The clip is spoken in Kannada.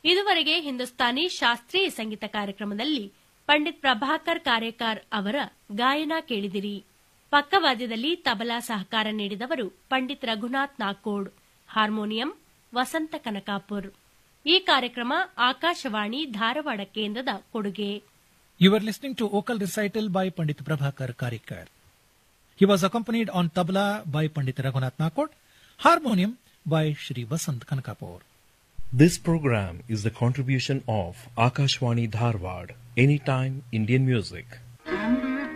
ಇದುವರೆಗೆ ಹಿಂದೂಸ್ತಾನಿ ಶಾಸ್ತ್ರೀಯ ಸಂಗೀತ ಕಾರ್ಯಕ್ರಮದಲ್ಲಿ ಪಂಡಿತ್ ಪ್ರಭಾಕರ್ ಕಾರೇಕಾರ್ ಅವರ ಗಾಯನ ಕೇಳಿದಿರಿ ಪಕ್ಕವಾದ್ಯದಲ್ಲಿ ತಬಲಾ ಸಹಕಾರ ನೀಡಿದವರು ಪಂಡಿತ್ ರಘುನಾಥ್ ನಾಕೋಡ್ ಹಾರ್ಮೋನಿಯಂ ವಸಂತ ಕನಕಾಪುರ್ ಈ ಕಾರ್ಯಕ್ರಮ ಆಕಾಶವಾಣಿ ಧಾರವಾಡ ಕೇಂದ್ರದ ಕೊಡುಗೆ You were listening to vocal recital by Pandit Prabhakar Karikar. He was accompanied on tabla by Pandit Raghunath Nakot, harmonium by Shri Vasant Kankapur. This program is the contribution of Akashwani Dharwad, Anytime Indian Music.